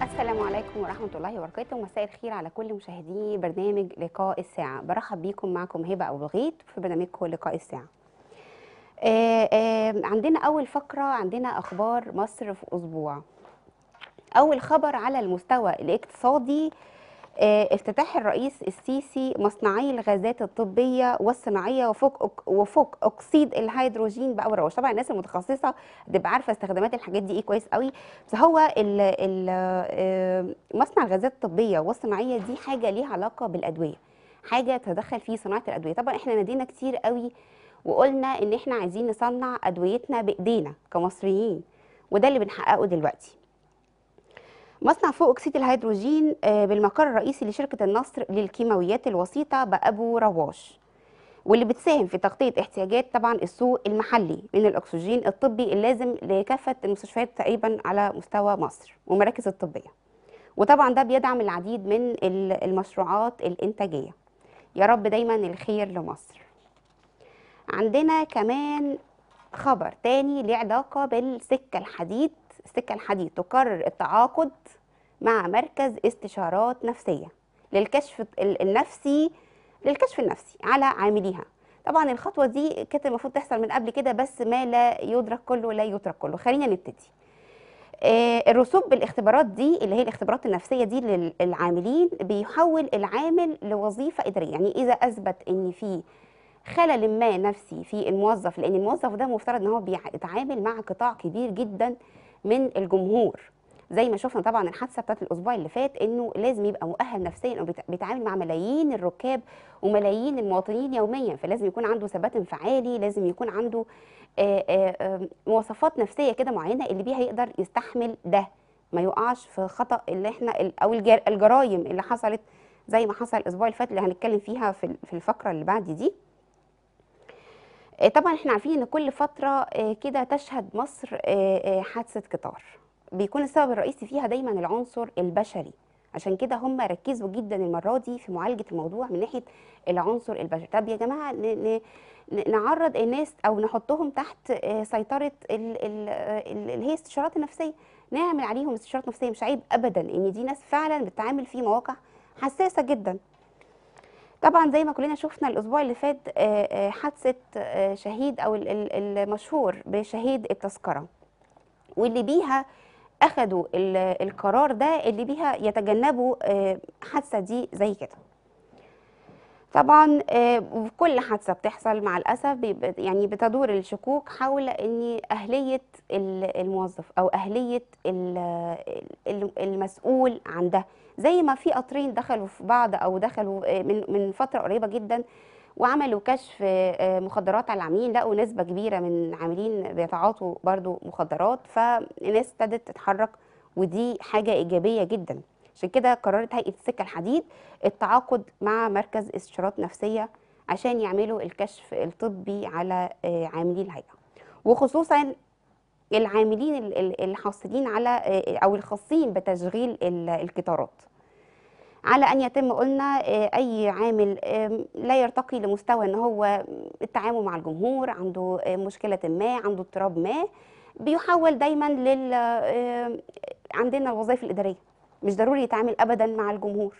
السلام عليكم ورحمة الله وبركاته مساء الخير على كل مشاهدي برنامج لقاء الساعة برحب بيكم معكم هبة أبو الغيط في برنامجكم لقاء الساعة آه، آه، عندنا أول فقرة عندنا أخبار مصر في أسبوع أول خبر على المستوى الاقتصادي آه، افتتاح الرئيس السيسي مصنعي الغازات الطبية والصناعية وفوق وفوق أكسيد الهيدروجين بأول روش طبعا الناس المتخصصة تبقى عارفة استخدامات الحاجات دي إيه كويس قوي بس هو ال ال آه، مصنع الغازات الطبية والصناعية دي حاجة ليها علاقة بالأدوية حاجة تدخل في صناعة الأدوية طبعا احنا نادينا كتير قوي وقلنا ان احنا عايزين نصنع أدويتنا بإيدينا كمصريين وده اللي بنحققه دلوقتي مصنع فوق أكسيد الهيدروجين آه، بالمقر الرئيسي لشركة النصر للكيماويات الوسيطة بأبو رواش واللي بتساهم في تغطية احتياجات طبعا السوق المحلي من الأكسجين الطبي اللازم لكافة المستشفيات تقريبا على مستوى مصر والمراكز الطبية وطبعا ده بيدعم العديد من ال- المشروعات الإنتاجية يا رب دايما الخير لمصر عندنا كمان خبر تاني ليه علاقة بالسكة الحديد السكة الحديد تقرر التعاقد مع مركز استشارات نفسية للكشف ال- النفسي للكشف النفسي على عامليها طبعا الخطوة دي كانت المفروض تحصل من قبل كده بس ما لا يدرك كله لا يترك كله خلينا نبتدي آه، الرسوب بالاختبارات دي اللي هي الاختبارات النفسيه دي للعاملين بيحول العامل لوظيفه اداريه يعني اذا اثبت ان في خلل ما نفسي في الموظف لان الموظف ده مفترض ان هو بيتعامل مع قطاع كبير جدا من الجمهور زي ما شفنا طبعا الحادثه بتاعت الاسبوع اللي فات انه لازم يبقى مؤهل نفسيا او بيت- بيتعامل مع ملايين الركاب وملايين المواطنين يوميا فلازم يكون عنده ثبات انفعالي لازم يكون عنده آه، آه، آه، مواصفات نفسيه كده معينه اللي بيها يقدر يستحمل ده ما يقعش في خطا اللي احنا ال- او الجر- الجرايم اللي حصلت زي ما حصل الاسبوع اللي فات اللي هنتكلم فيها في ال- في الفقره اللي بعد دي آه، طبعا احنا عارفين ان كل فتره آه، كده تشهد مصر آه، آه، حادثه قطار بيكون السبب الرئيسي فيها دايما العنصر البشري عشان كده هم ركزوا جدا المره دي في معالجه الموضوع من ناحيه العنصر البشري طب يا جماعه ن- ن- ن- نعرض الناس او نحطهم تحت آه، سيطره ال- ال- آه، ال- اللي هي الاستشارات النفسيه نعمل عليهم استشارات نفسيه مش عيب ابدا ان دي ناس فعلا بتتعامل في مواقع حساسه جدا طبعا زي ما كلنا شفنا الاسبوع اللي فات آه، آه، حادثه آه، شهيد او ال- ال- المشهور بشهيد التذكره واللي بيها اخدوا ال- القرار ده اللي بيها يتجنبوا آه، حادثه دي زي كده طبعا آه، وفي كل حادثه بتحصل مع الاسف بيبقى- يعني بتدور الشكوك حول ان اهليه ال- الموظف او اهليه ال- ال- المسؤول عن ده زي ما في قطرين دخلوا في بعض او دخلوا آه، من من فتره قريبه جدا وعملوا كشف آه، مخدرات على العاملين لقوا نسبه كبيره من عاملين بيتعاطوا برضو مخدرات فالناس ابتدت تتحرك ودي حاجه ايجابيه جدا عشان كده قررت هيئه السكه الحديد التعاقد مع مركز استشارات نفسيه عشان يعملوا الكشف الطبي على آه، عاملي الهيئه وخصوصا العاملين ال- ال- الحاصلين على آه، او الخاصين بتشغيل ال- القطارات على ان يتم قلنا آه، اي عامل آم، لا يرتقي لمستوى ان هو التعامل مع الجمهور عنده آه، مشكله ما عنده اضطراب ما بيحول دايما لل آه، عندنا الوظائف الاداريه مش ضروري يتعامل ابدا مع الجمهور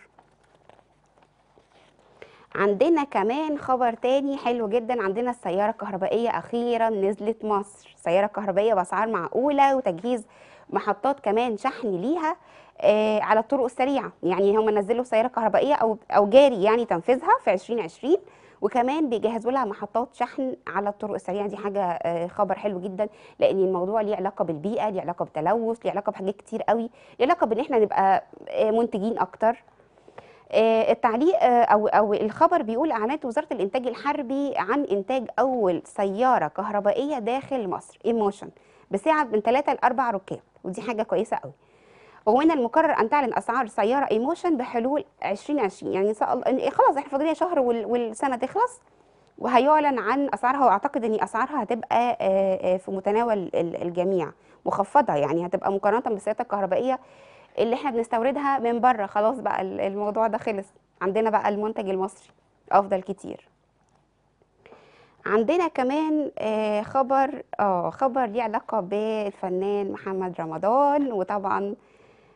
عندنا كمان خبر تاني حلو جدا عندنا السيارة الكهربائية أخيرا نزلت مصر سيارة كهربائية بأسعار معقولة وتجهيز محطات كمان شحن ليها آه على الطرق السريعة يعني هم نزلوا سيارة كهربائية أو أو جاري يعني تنفيذها في 2020 وكمان بيجهزوا لها محطات شحن على الطرق السريعة دي حاجة آه خبر حلو جدا لأن الموضوع ليه علاقة بالبيئة ليه علاقة بالتلوث ليه علاقة بحاجات كتير قوي ليه علاقة بإن احنا نبقى آه منتجين أكتر آه، التعليق آه، او او الخبر بيقول اعلنت وزاره الانتاج الحربي عن انتاج اول سياره كهربائيه داخل مصر ايموشن بسعه من 3 ل 4 ركاب ودي حاجه كويسه قوي ومن المقرر ان تعلن اسعار سياره ايموشن بحلول 2020 يعني إن شاء الله خلاص احنا فاضلين شهر وال- والسنه تخلص وهيعلن عن اسعارها واعتقد ان اسعارها هتبقى آه، آه، في متناول ال- الجميع مخفضه يعني هتبقى مقارنه بالسيارات الكهربائيه اللي احنا بنستوردها من بره خلاص بقى ال- الموضوع ده خلص عندنا بقى المنتج المصري افضل كتير عندنا كمان آه، خبر اه خبر ليه علاقة بالفنان محمد رمضان وطبعا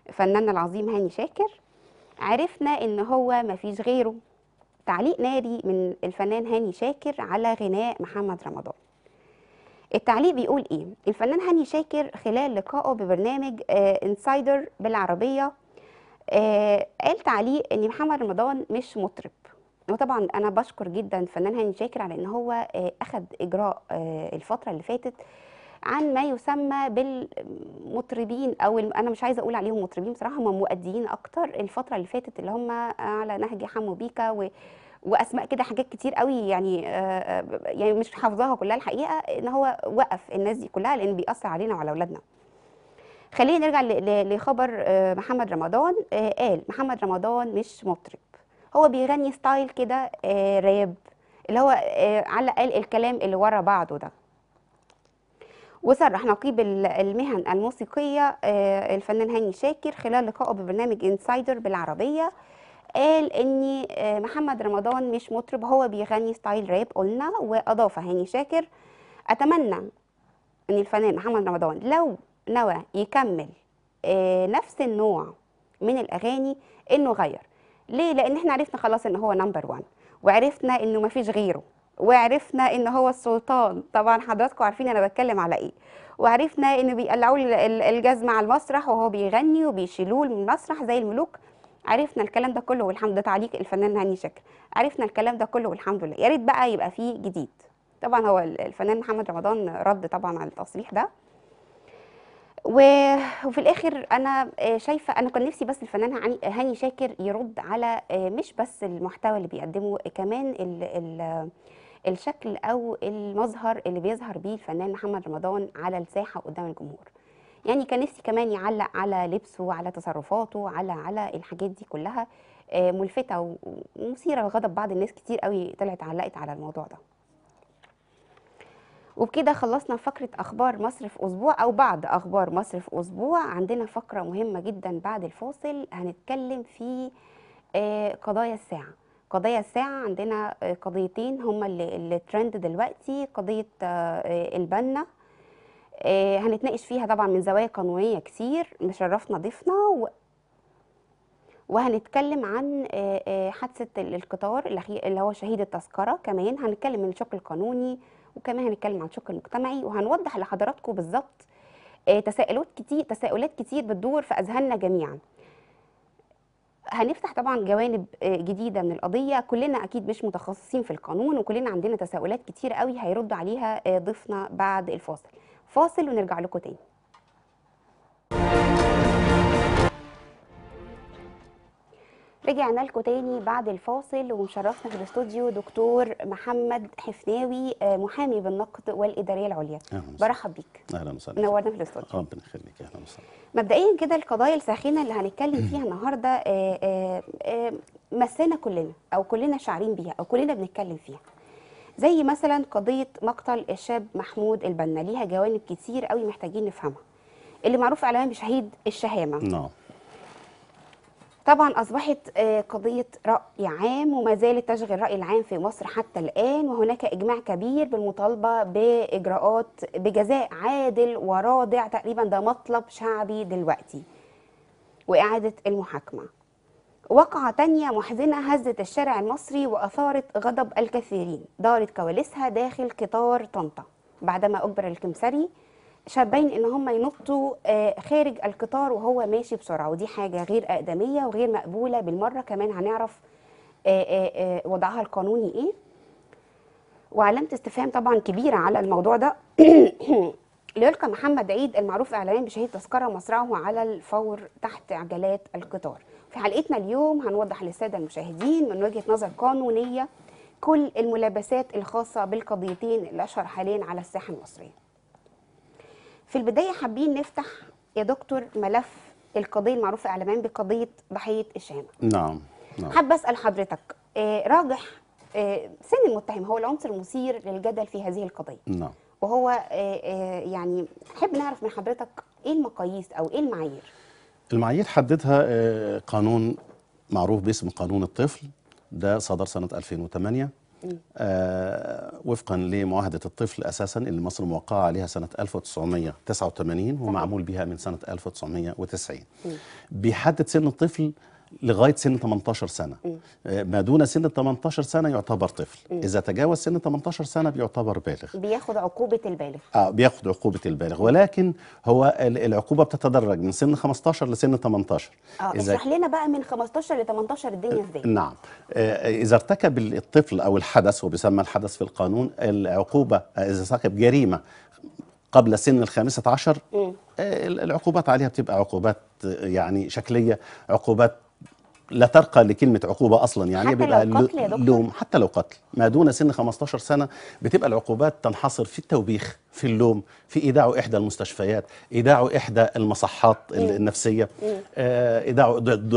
فناننا العظيم هاني شاكر عرفنا ان هو مفيش غيره تعليق ناري من الفنان هاني شاكر على غناء محمد رمضان التعليق بيقول ايه الفنان هاني شاكر خلال لقائه ببرنامج آه انسايدر بالعربيه آه قال تعليق ان محمد رمضان مش مطرب وطبعا انا بشكر جدا الفنان هاني شاكر على ان هو آه اخذ اجراء آه الفتره اللي فاتت عن ما يسمى بالمطربين او الم- انا مش عايزه اقول عليهم مطربين بصراحه هم مؤديين اكتر الفتره اللي فاتت اللي هم على نهج حمو بيكا و واسماء كده حاجات كتير قوي يعني آه، آه، يعني مش حافظاها كلها الحقيقه ان هو وقف الناس دي كلها لان بيأثر علينا وعلى اولادنا خلينا نرجع ل- ل- لخبر آه، محمد رمضان آه، قال محمد رمضان مش مطرب هو بيغني ستايل كده آه، راب اللي هو آه، على قال الكلام اللي ورا بعضه ده وصرح نقيب ال- المهن الموسيقية آه، الفنان هاني شاكر خلال لقائه ببرنامج انسايدر بالعربية قال ان آه، محمد رمضان مش مطرب هو بيغني ستايل راب قلنا واضاف هاني شاكر اتمنى ان الفنان محمد رمضان لو نوى يكمل آه، نفس النوع من الاغاني انه غير ليه لان احنا عرفنا خلاص ان هو نمبر 1 وعرفنا انه مفيش غيره وعرفنا ان هو السلطان طبعا حضراتكم عارفين انا بتكلم على ايه وعرفنا انه بيقلعوا له ال- الجزمه على المسرح وهو بيغني وبيشيلوه من المسرح زي الملوك عرفنا الكلام ده كله والحمد ده تعليق الفنان هاني شاكر عرفنا الكلام ده كله والحمد لله يا ريت بقى يبقى فيه جديد طبعا هو ال- الفنان محمد رمضان رد طبعا على التصريح ده و- وفي الاخر انا آه، شايفه انا كان نفسي بس الفنان هاني- هاني شاكر يرد على آه، مش بس المحتوى اللي بيقدمه كمان ال ال الشكل او المظهر اللي بيظهر بيه الفنان محمد رمضان على الساحه قدام الجمهور يعني كان نفسي كمان يعلق على لبسه على تصرفاته على على الحاجات دي كلها آه، ملفتة و- ومثيرة لغضب بعض الناس كتير قوي طلعت علقت على الموضوع ده وبكده خلصنا فقرة أخبار مصر في أسبوع أو بعض أخبار مصر في أسبوع عندنا فقرة مهمة جدا بعد الفاصل هنتكلم في آه، قضايا الساعة قضايا الساعة عندنا آه، قضيتين هما اللي, اللي ترند دلوقتي قضية آه، آه، البنا آه، هنتناقش فيها طبعا من زوايا قانونية كتير مشرفنا ضيفنا و... وهنتكلم عن آه، آه، حادثة ال- القطار الأخي- اللي هو شهيد التذكرة كمان هنتكلم من الشق القانوني وكمان هنتكلم عن الشق المجتمعي وهنوضح لحضراتكم بالظبط آه، تساؤلات كتير تساؤلات كتير بتدور في أذهاننا جميعا هنفتح طبعا جوانب آه، جديدة من القضية كلنا أكيد مش متخصصين في القانون وكلنا عندنا تساؤلات كتير قوي هيرد عليها آه، ضيفنا بعد الفاصل فاصل ونرجع لكم تاني رجعنا لكم تاني بعد الفاصل ومشرفنا في الاستوديو دكتور محمد حفناوي آه، محامي بالنقد والإدارية العليا اهلا وسهلا برحب بيك اهلا وسهلا نورنا في الاستوديو ربنا يخليك اهلا وسهلا مبدئيا كده القضايا الساخنه اللي هنتكلم فيها النهارده آه، آه، آه، مسانا كلنا او كلنا شاعرين بيها او كلنا بنتكلم فيها زي مثلا قضيه مقتل الشاب محمود البنا ليها جوانب كتير قوي محتاجين نفهمها اللي معروف اعلاميا بشهيد الشهامه نعم طبعا اصبحت آه، قضيه راي عام وما زالت تشغل الراي العام في مصر حتى الان وهناك اجماع كبير بالمطالبه باجراءات بجزاء عادل ورادع تقريبا ده مطلب شعبي دلوقتي واعاده المحاكمه وقعة تانية محزنة هزت الشارع المصري وأثارت غضب الكثيرين دارت كواليسها داخل قطار طنطا بعدما أجبر الكمساري شابين إن هم ينطوا آه، خارج القطار وهو ماشي بسرعة ودي حاجة غير أقدمية وغير مقبولة بالمرة كمان هنعرف آه، آه، آه، وضعها القانوني إيه وعلامة استفهام طبعا كبيرة على الموضوع ده ليلقى محمد عيد المعروف اعلاميا بشهيد تذكره مصرعه على الفور تحت عجلات القطار في حلقتنا اليوم هنوضح للساده المشاهدين من وجهه نظر قانونيه كل الملابسات الخاصه بالقضيتين اللي اشهر حاليا على الساحه المصريه في البدايه حابين نفتح يا دكتور ملف القضيه المعروفه اعلاميا بقضيه ضحيه الشهامه نعم نعم حابه اسال حضرتك آه، راجح آه، سن المتهم هو العنصر المثير للجدل في هذه القضيه نعم وهو آه، آه، يعني نحب نعرف من حضرتك ايه المقاييس او ايه المعايير المعايير حددها آه، قانون معروف باسم قانون الطفل ده صدر سنة 2008 آه وفقا لمعاهده الطفل اساسا اللي مصر موقعه عليها سنه 1989 ومعمول بها من سنه 1990 بيحدد سن الطفل لغايه سن 18 سنه آه، ما دون سن 18 سنه يعتبر طفل اذا تجاوز سن 18 سنه بيعتبر بالغ بياخد عقوبة البالغ اه بياخد عقوبة البالغ ولكن هو ال- العقوبة بتتدرج من سن 15 لسن 18 اه إذا اشرح لنا بقى من 15 ل 18 الدنيا ازاي نعم آه، إذا ارتكب الطفل أو الحدث وبيسمى الحدث في القانون العقوبة آه، إذا ارتكب جريمة قبل سن الخامسة عشر آه، العقوبات عليها بتبقى عقوبات آه، يعني شكلية عقوبات لا ترقى لكلمة عقوبة أصلا يعني حتى بيبقى لو قتل يا دكتور؟ لوم حتى لو قتل ما دون سن 15 سنة بتبقى العقوبات تنحصر في التوبيخ في اللوم في إيداع إحدى المستشفيات إيداع إحدى المصحات النفسية آه، إيداع د- د-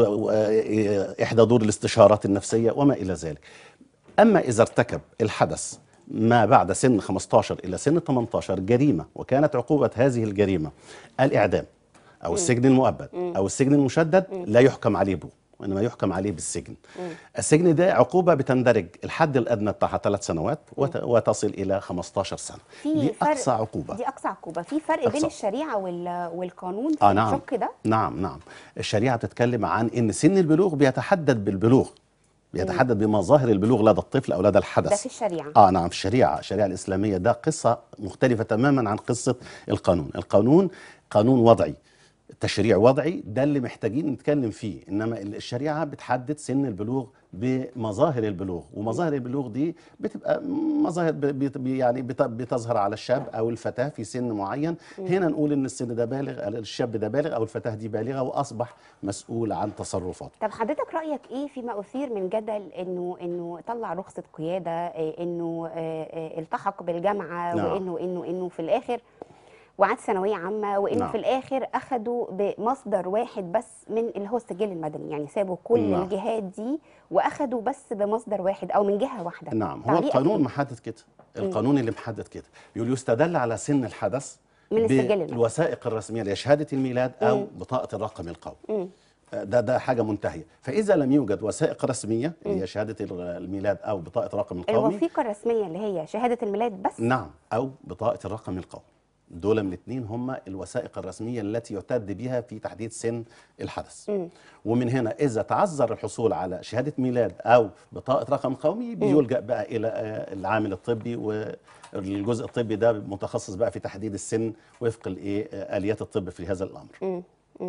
آه، إحدى دور الاستشارات النفسية وما إلى ذلك أما إذا ارتكب الحدث ما بعد سن 15 إلى سن 18 جريمة وكانت عقوبة هذه الجريمة الإعدام أو السجن المؤبد أو السجن المشدد لا يحكم عليه به وإنما يحكم عليه بالسجن السجن ده عقوبة بتندرج الحد الأدنى بتاعها ثلاث سنوات وت- وتصل إلى 15 سنة في دي فرق- أقصى عقوبة دي اقصى عقوبة في فرق بين أقصى. الشريعة وال... والقانون في آه نعم الشق ده نعم نعم الشريعة بتتكلم عن إن سن البلوغ بيتحدد بالبلوغ بيتحدد بمظاهر البلوغ لدى الطفل أو لدى الحدث ده في الشريعة اه نعم في الشريعه الشريعه الاسلاميه ده قصه مختلفه تماما عن قصه القانون القانون قانون وضعي تشريع وضعي ده اللي محتاجين نتكلم فيه انما الشريعه بتحدد سن البلوغ بمظاهر البلوغ ومظاهر البلوغ دي بتبقى مظاهر ب- بت- يعني بت- بتظهر على الشاب او الفتاه في سن معين هنا نقول ان السن ده بالغ الشاب ده بالغ او الفتاه دي بالغه واصبح مسؤول عن تصرفاته طب حضرتك رأيك ايه فيما أثير من جدل انه انه طلع رخصة قيادة إيه انه آه، آه، التحق بالجامعة نعم. وانه انه انه في الاخر وعاد ثانوية عامة وانه نعم. في الاخر اخدوا بمصدر واحد بس من اللي هو السجل المدني يعني سابوا كل نعم. الجهات دي واخدوا بس بمصدر واحد او من جهة واحدة نعم هو تعليقك القانون إيه؟ محدد كده القانون اللي محدد كده يقول يستدل على سن الحدث من السجل المدني. بالوثائق الرسميه اللي هي شهاده الميلاد او بطاقه الرقم القومي آه، ده ده حاجه منتهيه فاذا لم يوجد وثائق رسميه اللي هي شهاده الميلاد او بطاقه الرقم القومي الوثيقة الرسمية اللي هي شهادة الميلاد بس نعم او بطاقه الرقم القومي دول من الاثنين هم الوثائق الرسميه التي يعتد بها في تحديد سن الحدث ومن هنا اذا تعذر الحصول على شهاده ميلاد او بطاقه رقم قومي بيلجا بقى الى آه، العامل الطبي والجزء الطبي ده متخصص بقى في تحديد السن وفق الايه آه، اليات الطب في هذا الامر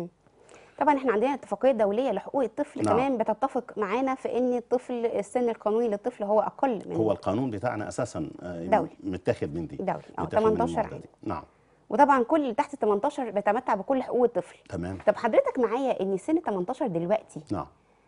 طبعا احنا عندنا اتفاقيه دوليه لحقوق الطفل نعم. كمان بتتفق معانا في ان الطفل السن القانوني للطفل هو اقل من هو القانون بتاعنا اساسا آه، دولي. متاخد من دي دولي. آه، متاخد من 18 المعادلة عام. دي. نعم وطبعا كل اللي تحت 18 بيتمتع بكل حقوق الطفل تمام طب حضرتك معايا ان سن 18 دلوقتي نعم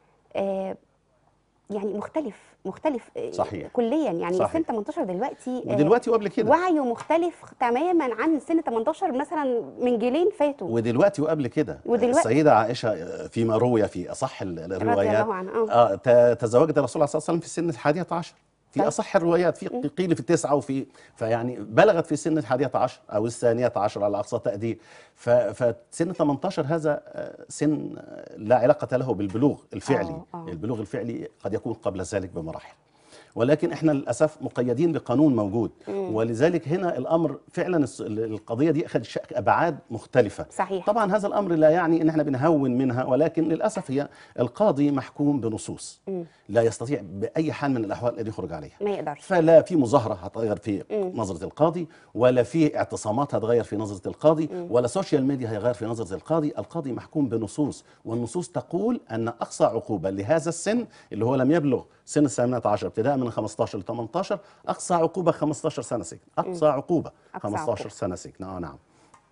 آه يعني مختلف مختلف آه صحيح. كليا يعني صحيح. سن 18 دلوقتي آه ودلوقتي وقبل كده وعيه مختلف تماما عن سن 18 مثلا من جيلين فاتوا ودلوقتي وقبل كده ودلوقتي. السيدة عائشة فيما روي في أصح ال- رضي الروايات الله عنها آه. آه ت- تزوجت الرسول صلى الله عليه وسلم في السن الحادية عشر في طيب. أصح الروايات في قيل في التسعة وفي فيعني بلغت في سن الحادية عشر أو الثانية عشر على أقصى تقدير ف- فسن 18 هذا آه، سن آه، لا علاقة له بالبلوغ الفعلي آه، آه. البلوغ الفعلي قد يكون قبل ذلك بمراحل ولكن احنا للاسف مقيدين بقانون موجود ولذلك هنا الامر فعلا الس- القضيه دي اخذت شك- ابعاد مختلفه صحيح. طبعا هذا الامر لا يعني ان احنا بنهون منها ولكن للاسف هي القاضي محكوم بنصوص لا يستطيع باي حال من الاحوال ان يخرج عليها ما يقدرش فلا في مظاهره هتغير في نظره القاضي ولا في اعتصامات هتغير في نظره القاضي ولا سوشيال ميديا هيغير في نظره القاضي القاضي محكوم بنصوص والنصوص تقول ان اقصى عقوبه لهذا السن اللي هو لم يبلغ سن الثامنة عشر ابتداء من 15 ل 18 اقصى عقوبه 15 سنه سجن اقصى عقوبه أقصى 15 عقوبة. سنه سجن اه نعم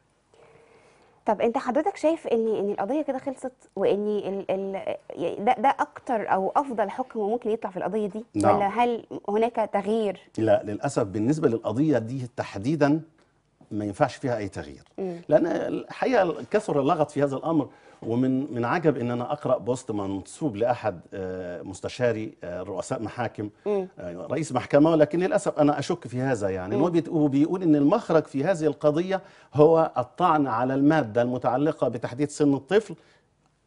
طب انت حضرتك شايف ان ان القضيه كده خلصت وان ال ال ده ده اكتر او افضل حكم ممكن يطلع في القضيه دي نعم. ولا هل هناك تغيير لا للاسف بالنسبه للقضيه دي تحديدا ما ينفعش فيها اي تغيير لان الحقيقه كثر اللغط في هذا الامر ومن من عجب ان انا اقرا بوست منسوب لاحد آه، مستشاري آه، رؤساء محاكم آه، رئيس محكمه ولكن للاسف انا اشك في هذا يعني إن هو بيت- هو بيقول ان المخرج في هذه القضيه هو الطعن على الماده المتعلقه بتحديد سن الطفل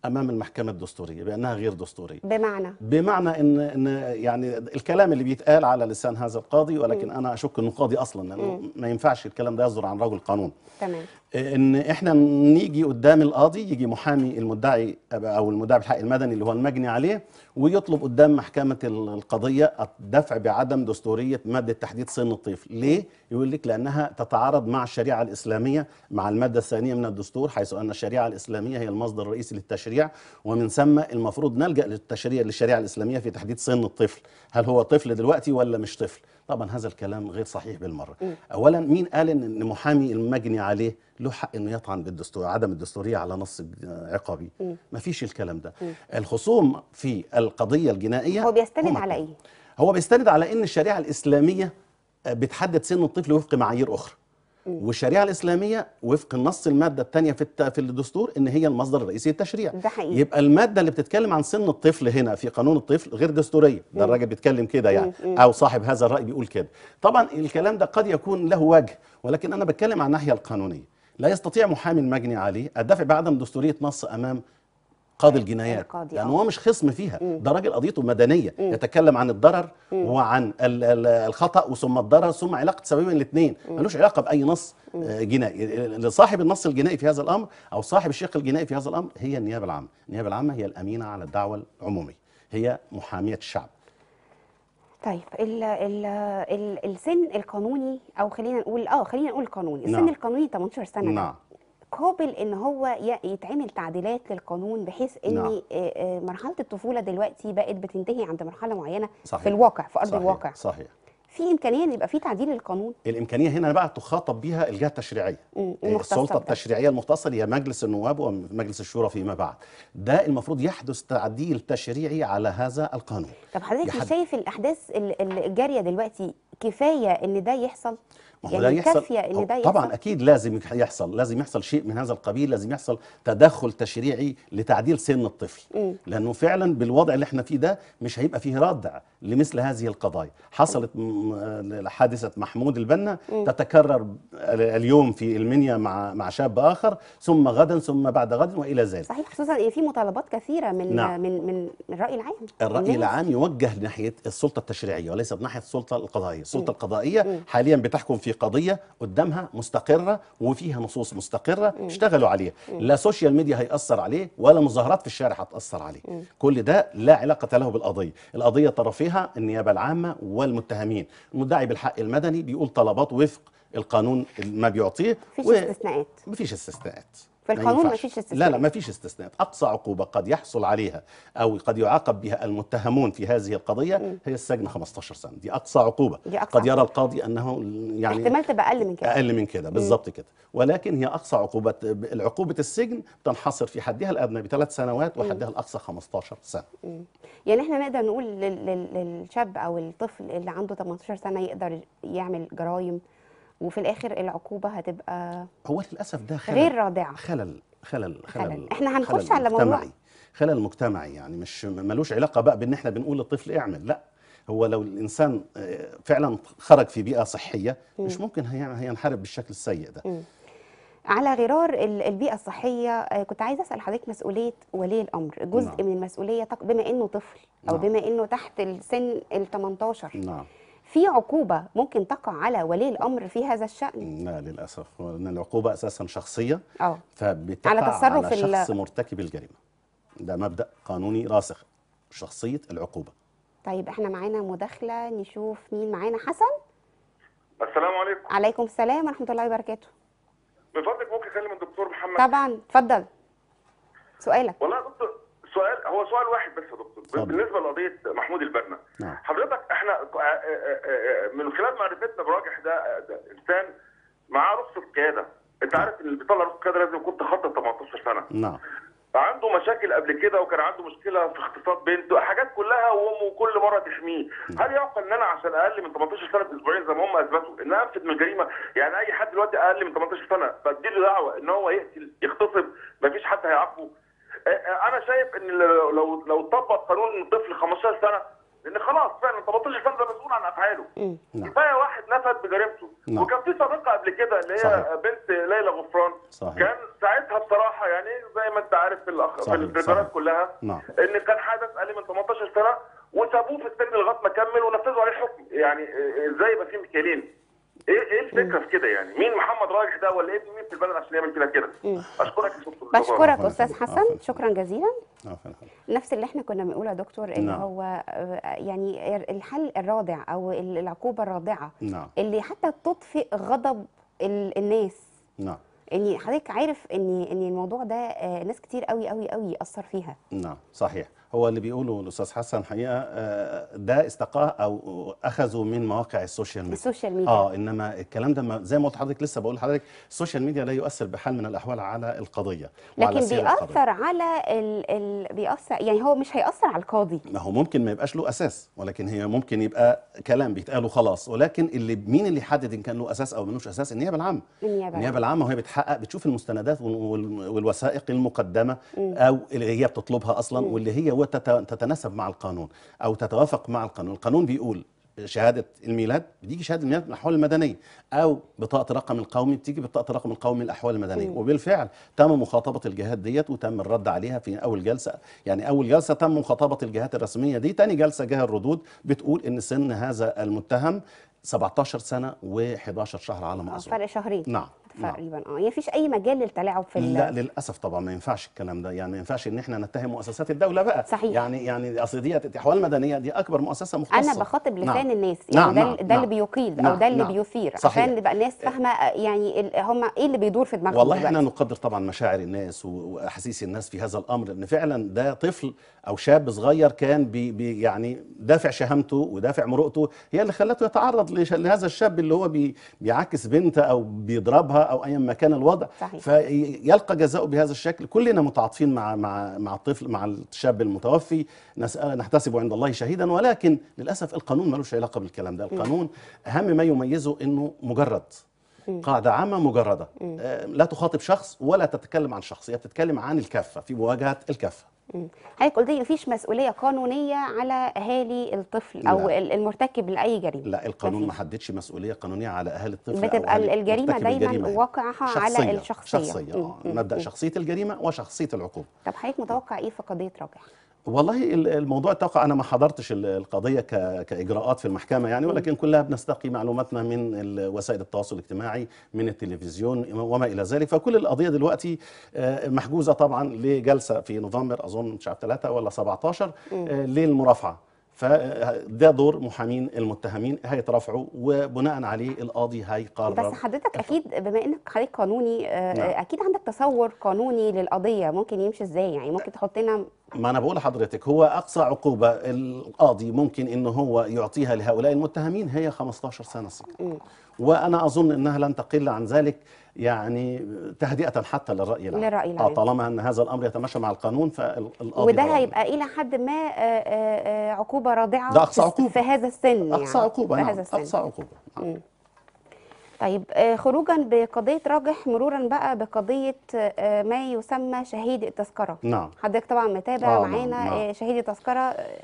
امام المحكمه الدستوريه بانها غير دستوريه بمعنى بمعنى ان ان يعني الكلام اللي بيتقال على لسان هذا القاضي ولكن انا اشك انه قاضي اصلا لانه ما ينفعش الكلام ده يصدر عن رجل قانون تمام ان احنا نيجي قدام القاضي يجي محامي المدعي او المدعي بالحق المدني اللي هو المجني عليه ويطلب قدام محكمه القضيه الدفع بعدم دستوريه ماده تحديد سن الطفل، ليه؟ يقول لك لانها تتعارض مع الشريعه الاسلاميه مع الماده الثانيه من الدستور حيث ان الشريعه الاسلاميه هي المصدر الرئيسي للتشريع ومن ثم المفروض نلجا للتشريع للشريعه الاسلاميه في تحديد سن الطفل، هل هو طفل دلوقتي ولا مش طفل؟ طبعا هذا الكلام غير صحيح بالمره. اولا مين قال ان إن محامي المجني عليه له حق انه يطعن بالدستور عدم الدستوريه على نص عقابي ما فيش الكلام ده الخصوم في القضيه الجنائيه هو بيستند هم على اتنين. ايه؟ هو بيستند على ان الشريعه الاسلاميه بتحدد سن الطفل وفق معايير اخرى والشريعه الاسلاميه وفق النص الماده الثانيه في الت- في الدستور ان هي المصدر الرئيسي للتشريع ده حقيقي. يبقى الماده اللي بتتكلم عن سن الطفل هنا في قانون الطفل غير دستوريه ده الراجل بيتكلم كده يعني او صاحب هذا الراي بيقول كده طبعا الكلام ده قد يكون له وجه ولكن انا بتكلم عن الناحيه القانونيه لا يستطيع محامي المجني عليه الدفع بعدم دستوريه نص امام قاضي الجنايات القاضي، لان آه. هو مش خصم فيها ده راجل قضيته مدنيه يتكلم عن الضرر وعن ال- ال- الخطا وثم الضرر ثم علاقه سببين الاثنين ملوش علاقه باي نص آه، جنائي لصاحب النص الجنائي في هذا الامر او صاحب الشق الجنائي في هذا الامر هي النيابه العامه النيابه العامه هي الامينه على الدعوه العموميه هي محاميه الشعب طيب ال ال ال السن القانوني او خلينا نقول اه خلينا نقول قانوني السن نعم. القانوني 18 سنه ده نعم قابل ان هو ي- يتعمل تعديلات للقانون بحيث ان نعم. آه، آه، مرحله الطفوله دلوقتي بقت بتنتهي عند مرحله معينه صحيح. في الواقع في ارض صحيح. الواقع صحيح في امكانيه ان يبقى في تعديل للقانون الامكانيه هنا بقى تخاطب بها الجهه التشريعيه مم، المختصة السلطه بده. التشريعيه المختصه اللي هي مجلس النواب ومجلس الشورى فيما بعد ده المفروض يحدث تعديل تشريعي على هذا القانون طب حضرتك مش يحد- شايف الاحداث ال- ال- الجاريه دلوقتي كفايه ان ده يحصل ما هو يعني ده يحصل كافيه ان ده يحصل طبعا اكيد لازم يحصل لازم يحصل شيء من هذا القبيل لازم يحصل تدخل تشريعي لتعديل سن الطفل لانه فعلا بالوضع اللي احنا فيه ده مش هيبقى فيه ردع لمثل هذه القضايا حصلت م- حادثه محمود البنا تتكرر اليوم في المنيا مع مع شاب اخر ثم غدا ثم بعد غد والى ذلك صحيح خصوصا ان في مطالبات كثيره من نعم. من من من الراي العام الرأي الناس. العام يوجه ناحية السلطة التشريعية وليس ناحية السلطة القضائية السلطة القضائية حاليا بتحكم في قضية قدامها مستقرة وفيها نصوص مستقرة اشتغلوا عليها لا سوشيال ميديا هيأثر عليه ولا مظاهرات في الشارع هتأثر عليه كل ده لا علاقة له بالقضية القضية طرفيها النيابة العامة والمتهمين المدعي بالحق المدني بيقول طلبات وفق القانون ما بيعطيه مفيش و- استثناءات مفيش استثناءات في ما القانون ينفعش. مفيش لا استثناءات. لا ما فيش استثناءات اقصى عقوبه قد يحصل عليها او قد يعاقب بها المتهمون في هذه القضيه هي السجن 15 سنه دي اقصى عقوبه دي أقصى قد يرى عقوبة. القاضي انه يعني احتمال تبقى اقل من كده اقل من كده بالظبط كده ولكن هي اقصى عقوبه العقوبه السجن تنحصر في حدها الادنى بثلاث سنوات وحدها الاقصى 15 سنه يعني احنا نقدر نقول لل- لل- للشاب او الطفل اللي عنده 18 سنه يقدر يعمل جرائم وفي الاخر العقوبه هتبقى هو للاسف ده خلل غير رادعه خلل خلل خلل, خلل. إحنا هنخش خلل على موضوع- مجتمعي. خلل مجتمعي يعني مش ملوش علاقه بقى بان احنا بنقول للطفل اعمل لا هو لو الانسان آه، فعلا خرج في بيئه صحيه مش ممكن هي- هينحرف بالشكل السيء ده على غرار ال- البيئه الصحيه آه، كنت عايزه اسال حضرتك مسؤوليه ولي الامر جزء نعم. من المسؤوليه تق- بما انه طفل او نعم. بما انه تحت السن ال 18 نعم في عقوبه ممكن تقع على ولي الامر في هذا الشان لا للاسف لان العقوبه اساسا شخصيه اه فبتقع على على, تصرف على ال- شخص مرتكب الجريمه ده مبدا قانوني راسخ شخصيه العقوبه طيب احنا معانا مداخله نشوف مين معانا حسن السلام عليكم عليكم السلام ورحمه الله وبركاته من فضلك ممكن اكلم الدكتور محمد طبعا اتفضل سؤالك والله يا دكتور سؤال هو سؤال واحد بس يا دكتور اتفضل. بالنسبه لقضيه محمود البنا نعم. حضرتك احنا آه، آه، آه، من خلال معرفتنا براجح ده, ده انسان معاه رخصه قياده انت عارف ان اللي بيطلع رخصه قياده لازم يكون تخطى 18 سنه نعم عنده مشاكل قبل كده وكان عنده مشكله في اغتصاب بنته حاجات كلها وامه كل مره تحميه هل يعقل ان انا عشان اقل من 18 سنه باسبوعين زي ما هم اثبتوا ان انفذ من الجريمه يعني اي حد دلوقتي اقل من 18 سنه بديله دعوه ان هو يقتل يغتصب مفيش حد هيعاقبه آه، آه، انا شايف ان لو لو لو طبق قانون الطفل 15 سنه لان خلاص فعلا 18 سنه ده مسؤول عن افعاله مم. نعم. كفايه واحد نفذ بجريمته نعم. وكان في سابقه قبل كده اللي هي صحيح. بنت ليلى غفران صحيح. كان ساعتها بصراحه يعني زي ما انت عارف في الأخ... في صحيح. الفيديوهات صحيح. كلها نعم. ان كان حدث اقل من 18 سنه وسابوه في السجن لغايه ما كمل ونفذوا عليه الحكم يعني إيه- ازاي يبقى في مكيالين ايه ايه الفكره في كده يعني مين محمد راجح ده ولا ابن مين في البلد عشان يعمل كده كده اشكرك يا دكتور جبار. بشكرك عفواً. استاذ حسن عفواً. شكرا جزيلا عفواً. نفس اللي احنا كنا بنقوله يا دكتور ان نعم. هو آه، يعني الحل الرادع او العقوبه الرادعه نعم اللي حتى تطفئ غضب ال- الناس نعم يعني حضرتك عارف ان ان الموضوع ده آه، ناس كتير قوي قوي قوي اثر فيها نعم صحيح هو اللي بيقوله الاستاذ حسن حقيقه آه، ده استقاه او اخذوا من مواقع السوشيال ميديا السوشيال ميديا اه انما الكلام ده ما- زي ما قلت لحضرتك لسه بقول لحضرتك السوشيال ميديا لا يؤثر بحال من الاحوال على القضيه وعلى لكن سير القضية. بيأثر على ال... ال... بيأثر يعني هو مش هيأثر على القاضي ما هو ممكن ما يبقاش له اساس ولكن هي ممكن يبقى كلام بيتقال وخلاص ولكن اللي مين اللي يحدد ان كان له اساس او ملوش اساس النيابه العامه النيابة النيابه العامه وهي بتحقق بتشوف المستندات وال- وال- والوثائق المقدمه او اللي هي بتطلبها اصلا واللي هي وتت- تتناسب مع القانون او تتوافق مع القانون القانون بيقول شهاده الميلاد بتيجي شهاده الميلاد من الاحوال المدنيه او بطاقه الرقم القومي بتيجي بطاقه الرقم القومي من الاحوال المدنيه وبالفعل تم مخاطبه الجهات ديت وتم الرد عليها في اول جلسه يعني اول جلسه تم مخاطبه الجهات الرسميه دي تاني جلسه جه الردود بتقول ان سن هذا المتهم 17 سنه و11 شهر على ما آه، اظن فرق شهرين نعم نعم. تقريبا اه يعني مفيش اي مجال للتلاعب في ال- لا للاسف طبعا ما ينفعش الكلام ده يعني ما ينفعش ان احنا نتهم مؤسسات الدوله بقى صحيح. يعني يعني اصل دي الاحوال المدنيه دي اكبر مؤسسه مختصه انا بخاطب لسان نعم. الناس يعني نعم، ده نعم، ال- ده اللي نعم. بيقيد او نعم، ده اللي نعم. بيثير صحيح. عشان نبقى الناس فاهمه يعني ال- هم ايه اللي بيدور في دماغهم والله دلوقتي. احنا نقدر طبعا مشاعر الناس و- واحاسيس الناس في هذا الامر ان فعلا ده طفل او شاب صغير كان بي بي يعني دافع شهامته ودافع مروءته هي اللي خلته يتعرض لش- لهذا الشاب اللي هو بي بيعاكس بنت او بيضربها او ايا ما كان الوضع صحيح. فيلقى جزاؤه بهذا الشكل كلنا متعاطفين مع مع مع الطفل مع الشاب المتوفي نسأل نحتسب عند الله شهيدا ولكن للاسف القانون ملوش علاقه بالكلام ده القانون اهم ما يميزه انه مجرد قاعدة عامة مجردة آه، لا تخاطب شخص ولا تتكلم عن شخص هي بتتكلم عن الكافة في مواجهة الكافة مم. حضرتك قلت لي مفيش مسؤوليه قانونيه على اهالي الطفل او لا. ال- المرتكب لاي جريمه لا القانون ما مفيش. حددش مسؤولية قانونية على أهل الطفل أو بتبقى أهل الجريمة مرتكب دايماً الجريمة. واقعها على شخصية. الشخصية. شخصية مم. آه. مم. مبدأ مم. شخصية الجريمة وشخصية العقوبة طب حضرتك متوقع ايه في قضيه راجح والله ال- الموضوع توقع انا ما حضرتش ال- القضيه ك- كاجراءات في المحكمه يعني ولكن كلها بنستقي معلوماتنا من ال- وسائل التواصل الاجتماعي من التلفزيون وما الى ذلك فكل القضيه دلوقتي آه، محجوزه طبعا لجلسه في نوفمبر اظن مش عارف 3 ولا 17 آه، للمرافعه فده دور محامين المتهمين هيترافعوا وبناء عليه القاضي هيقرر بس حضرتك اكيد بما انك حضرتك قانوني آه، نعم. اكيد عندك تصور قانوني للقضيه ممكن يمشي ازاي يعني ممكن تحط لنا ما انا بقول لحضرتك هو اقصى عقوبه القاضي ممكن انه هو يعطيها لهؤلاء المتهمين هي 15 سنه سجن وانا اظن انها لن تقل عن ذلك يعني تهدئه حتى للراي العام للرأي اه العام. طالما ان هذا الامر يتماشى مع القانون فالقاضي وده هو- هيبقى الى حد ما آه، آه، آه، عقوبه رادعه ده أقصى في- عقوبة. في هذا السن اقصى يعني عقوبه في نعم هذا السن اقصى عقوبه نعم. طيب آه، خروجا بقضيه راجح مرورا بقى بقضيه آه، ما يسمى شهيد التذكره نعم حضرتك طبعا متابع آه، نعم، معانا نعم. آه، شهيد التذكره آه،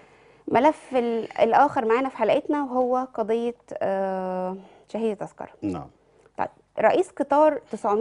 ملف ال- الاخر معانا في حلقتنا وهو قضيه آه، شهيد التذكره نعم طيب رئيس قطار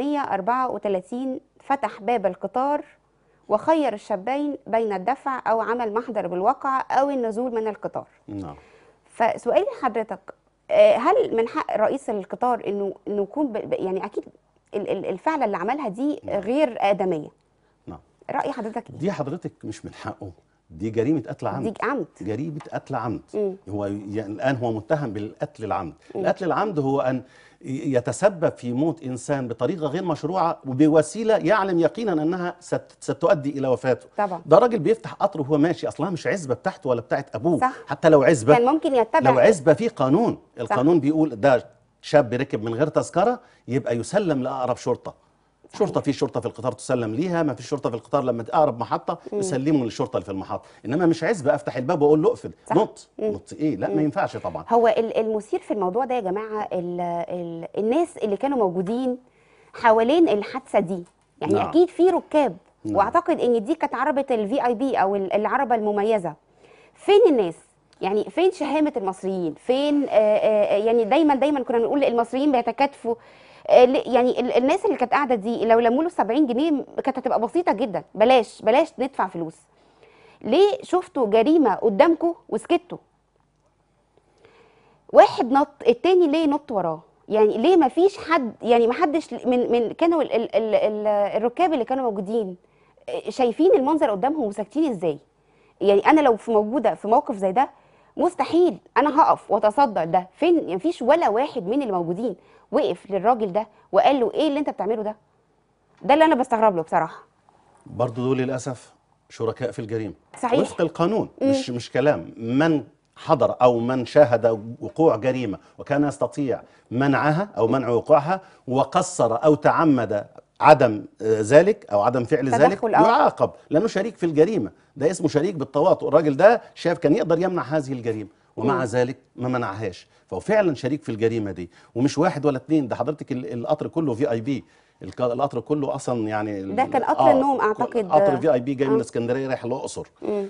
934 فتح باب القطار وخير الشابين بين الدفع او عمل محضر بالواقع او النزول من القطار نعم فسؤالي لحضرتك آه، هل من حق رئيس القطار انه انه يكون ب- ب- يعني اكيد ال- ال- الفعله اللي عملها دي غير ادميه نعم راي حضرتك ايه دي حضرتك مش من حقه دي جريمه قتل عمد دي عمد جريمه قتل عمد مم. هو يعني الان هو متهم بالقتل العمد القتل العمد هو ان يتسبب في موت انسان بطريقه غير مشروعه وبوسيله يعلم يقينا انها ست ستؤدي الى وفاته طبعا. ده راجل بيفتح قطر وهو ماشي اصلها مش عزبه بتاعته ولا بتاعت ابوه صح. حتى لو عزبه كان ممكن يتبع لو عزبه في قانون القانون بيقول ده شاب ركب من غير تذكره يبقى يسلم لاقرب شرطه شرطه في شرطه في القطار تسلم ليها ما في شرطه في القطار لما اقرب محطه يسلموا للشرطه اللي في المحطه انما مش عزبه افتح الباب واقول له اقفل صح. نط نط ايه لا ما ينفعش طبعا هو ال- المثير في الموضوع ده يا جماعه ال ال الناس اللي كانوا موجودين حوالين الحادثه دي يعني نعم. اكيد في ركاب نعم. واعتقد ان دي كانت عربه الفي اي بي او ال- العربه المميزه فين الناس يعني فين شهامة المصريين فين آه، آه، يعني دايما دايما كنا بنقول المصريين بيتكاتفوا آه، ل- يعني ال- الناس اللي كانت قاعدة دي لو لموا له 70 جنيه كانت هتبقى بسيطة جدا بلاش بلاش ندفع فلوس ليه شفتوا جريمة قدامكم وسكتوا واحد نط التاني ليه نط وراه يعني ليه ما فيش حد يعني ما حدش من من كانوا ال ال ال ال الركاب اللي كانوا موجودين آه، شايفين المنظر قدامهم وساكتين ازاي يعني انا لو في موجوده في موقف زي ده مستحيل انا هقف واتصدى ده فين يعني مفيش ولا واحد من اللي موجودين وقف للراجل ده وقال له ايه اللي انت بتعمله ده ده اللي انا بستغرب له بصراحه برضه دول للاسف شركاء في الجريمه صحيح. وفق القانون مش مش كلام من حضر او من شاهد وقوع جريمه وكان يستطيع منعها او منع وقوعها وقصر او تعمد عدم آه، ذلك او عدم فعل ذلك تدخل أو- يعاقب لانه شريك في الجريمه ده اسمه شريك بالتواطؤ الراجل ده شاف كان يقدر يمنع هذه الجريمه ومع ذلك ما منعهاش فهو فعلا شريك في الجريمه دي ومش واحد ولا اتنين ده حضرتك ال- القطر كله في اي بي القطر كله اصلا يعني ده كان قطر النوم أعتقد. قطر في اي بي جاي من آه. اسكندريه رايح الاقصر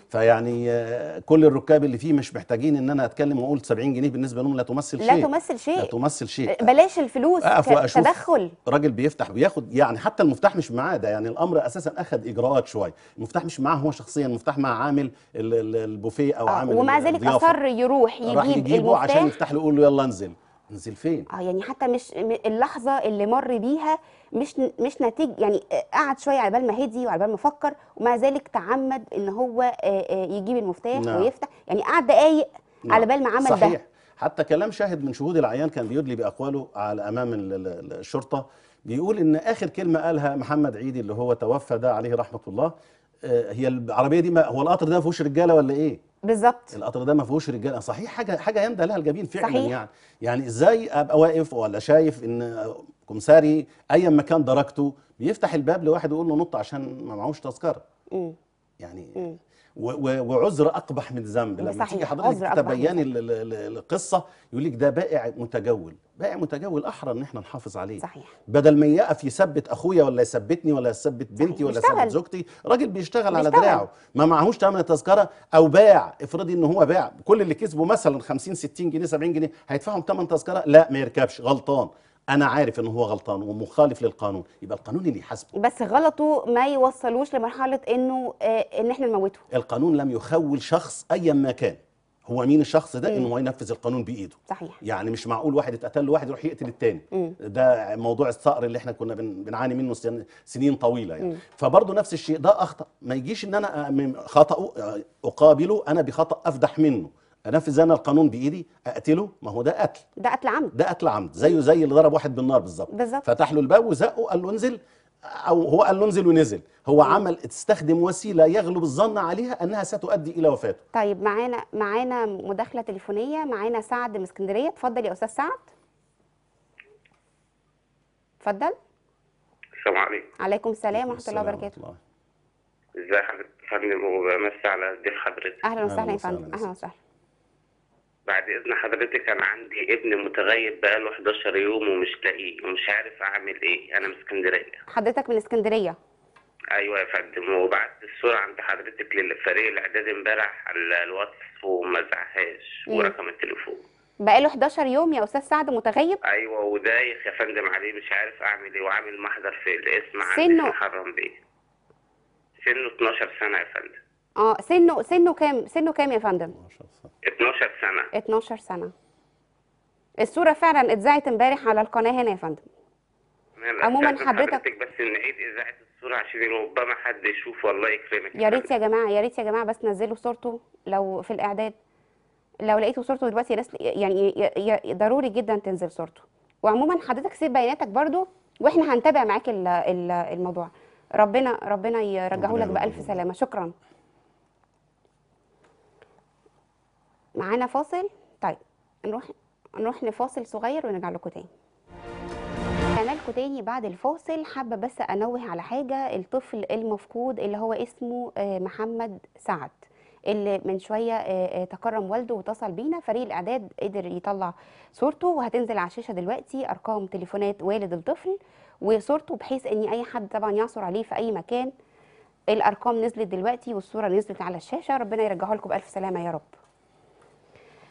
فيعني آه، كل الركاب اللي فيه مش محتاجين ان انا اتكلم واقول 70 جنيه بالنسبه لهم لا تمثل لا شيء تمثل شيء. لا تمثل شيء بلاش الفلوس اقف ك- واشوف تدخل راجل بيفتح بياخد يعني حتى المفتاح مش معاه ده يعني الامر اساسا اخذ اجراءات شويه المفتاح مش معاه هو شخصيا المفتاح مع عامل ال- ال- البوفيه او آه، عامل ومع ذلك الضيافة. اصر يروح راح يجيب يجيبه عشان المفتاح يفتح له يقول له يلا انزل انزل فين اه يعني حتى مش م- اللحظه اللي مر بيها مش ن- مش نتيجه يعني آه، قعد شويه على بال ما هدي وعلى بال ما فكر ومع ذلك تعمد ان هو آه، آه، يجيب المفتاح نعم. ويفتح يعني قعد دقايق نعم. على بال ما عمل صحيح. ده حتى كلام شاهد من شهود العيان كان بيدلي باقواله على امام ال- ال- ال- الشرطه بيقول ان اخر كلمه قالها محمد عيدي اللي هو توفى ده عليه رحمه الله آه، هي العربيه دي ما هو القطر ده ما فيهوش رجاله ولا ايه؟ بالظبط القطر ده ما فيهوش رجاله صحيح حاجه حاجه يندى لها الجبين فعلا صحيح. يعني يعني ازاي ابقى واقف ولا شايف ان كمساري ايا ما كان درجته بيفتح الباب لواحد ويقول له نط عشان ما معهوش تذكره مم. يعني و- و- وعذر اقبح من ذنب لما صحيح، تيجي عذر حضرتك أقبح من تبيني ال- ال- ال- القصه يقول لك ده بائع متجول بائع متجول احرى ان احنا نحافظ عليه صحيح. بدل ما يقف يثبت اخويا ولا يثبتني ولا يثبت بنتي ولا بيشتغل. يثبت زوجتي راجل بيشتغل على بيشتغل. دراعه ما معهوش ثمن تذكره او باع افرضي ان هو باع كل اللي كسبه مثلا 50 60 جنيه 70 جنيه هيدفعهم ثمن تذكره لا ما يركبش غلطان انا عارف ان هو غلطان ومخالف للقانون يبقى القانون اللي يحاسبه بس غلطه ما يوصلوش لمرحله انه آه، ان احنا نموته القانون لم يخول شخص ايا ما كان هو مين الشخص ده انه هو ينفذ القانون بايده صحيح يعني مش معقول واحد اتقتل له واحد يروح يقتل التاني ده موضوع الثأر اللي احنا كنا بن- بنعاني منه سن- سنين طويله يعني فبرضه نفس الشيء ده اخطا ما يجيش ان انا أ- من خطأه أ- اقابله انا بخطأ افدح منه انفذ انا القانون بايدي اقتله ما هو ده قتل ده قتل عمد ده قتل عمد زيه زي اللي ضرب واحد بالنار بالظبط بالظبط. فتح له الباب وزقه قال له انزل او هو قال له انزل ونزل هو عمل استخدم وسيله يغلب الظن عليها انها ستؤدي الى وفاته طيب معانا معانا مداخله تليفونيه معانا سعد من اسكندريه اتفضل يا استاذ سعد اتفضل السلام عليكم عليكم السلام ورحمه الله السلام وبركاته الله. ازي حضرتك يا فندم وبمسي على ضيف حضرتك اهلا وسهلا يا وسهلا فندم يا اهلا وسهلا بعد اذن حضرتك انا عندي ابن متغيب بقاله 11 يوم ومش لاقيه ومش عارف اعمل ايه انا من اسكندريه حضرتك من اسكندريه ايوه يا فندم وبعت الصوره عند حضرتك للفريق الاعداد امبارح على الواتس وما زعهاش مم. ورقم التليفون بقاله 11 يوم يا استاذ سعد متغيب ايوه ودايخ يا فندم عليه مش عارف اعمل ايه وعامل محضر في الاسم عندي سنه؟ في محرم بيه سنه 12 سنه يا فندم اه سنه سنه كام سنه كام يا فندم ما شاء الله. 12 سنه 12 سنه الصوره فعلا اتذاعت امبارح على القناه هنا يا فندم تمام، عموماً أستاذن حضرتك- بس نعيد اذاعه الصوره عشان ربما حد يشوف والله يكرمك يا ريت يا جماعه يا ريت يا جماعه بس نزلوا صورته لو في الاعداد لو لقيتوا صورته دلوقتي ناس يعني ي- ي- ضروري جدا تنزل صورته وعموما حضرتك سيب بياناتك برضو واحنا هنتابع معاك ال- ال- الموضوع ربنا ربنا يرجعه ربنا لك بالف يرضى سلامه شكرا معانا فاصل طيب نروح نروح لفاصل صغير ونرجع لكم تاني رجعنا لكم تاني بعد الفاصل حابه بس انوه على حاجه الطفل المفقود اللي هو اسمه آه، محمد سعد اللي من شويه آه، آه، تكرم والده واتصل بينا فريق الاعداد قدر يطلع صورته وهتنزل على الشاشه دلوقتي ارقام تليفونات والد الطفل وصورته بحيث ان اي حد طبعا يعثر عليه في اي مكان الارقام نزلت دلوقتي والصوره نزلت على الشاشه ربنا يرجعها لكم بالف سلامه يا رب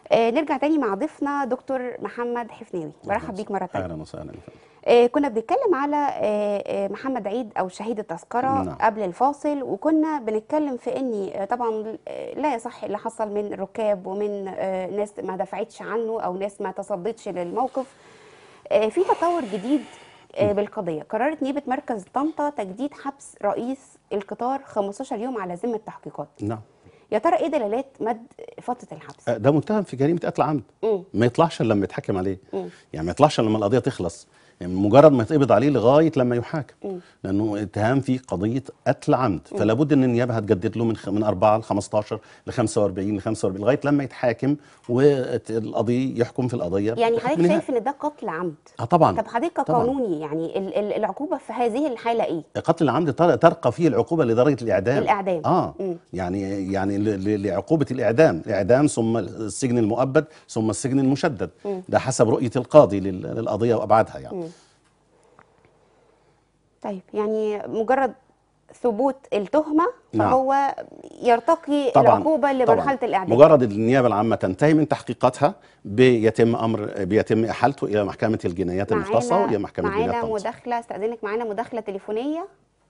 آه نرجع تاني مع ضيفنا دكتور محمد حفناوي برحب بيك مره تانية اهلا وسهلا آه كنا بنتكلم على آه آه محمد عيد او شهيد التذكره نعم. قبل الفاصل وكنا بنتكلم في ان آه طبعا آه لا يصح اللي حصل من ركاب ومن آه ناس ما دفعتش عنه او ناس ما تصدتش للموقف آه في تطور جديد آه بالقضيه قررت نيابه مركز طنطا تجديد حبس رئيس القطار 15 يوم على ذمه تحقيقات نعم يا ترى ايه دلالات مد فتره الحبس آه، ده متهم في جريمه قتل عمد مم. ما يطلعش الا لما يتحكم عليه مم. يعني ما يطلعش إلا لما القضيه تخلص يعني مجرد ما يتقبض عليه لغايه لما يحاكم مم. لانه اتهام في قضيه قتل عمد فلا بد ان النيابه هتجدد له من خ... من 4 ل 15 ل 45 ل 45 لغايه لما يتحاكم والقضيه يحكم في القضيه يعني بحكم حضرتك نهائي. شايف ان ده قتل عمد اه طبعا طب حضرتك طبعاً. كقانوني يعني ال- ال- العقوبه في هذه الحاله ايه قتل العمد تر- ترقى فيه العقوبه لدرجه الاعدام الإعدام. اه مم. يعني يعني ل- ل- لعقوبه الاعدام الاعدام ثم السجن المؤبد ثم السجن المشدد ده حسب رؤيه القاضي لل- للقضيه وابعادها يعني طيب يعني مجرد ثبوت التهمه نعم. فهو يرتقي طبعا العقوبه لمرحله الاعدام مجرد النيابه العامه تنتهي من تحقيقاتها بيتم امر بيتم احالته الى محكمه الجنايات المختصه معانا والى محكمه معانا جنايات طنطا مداخله استاذنك معانا مداخله تليفونيه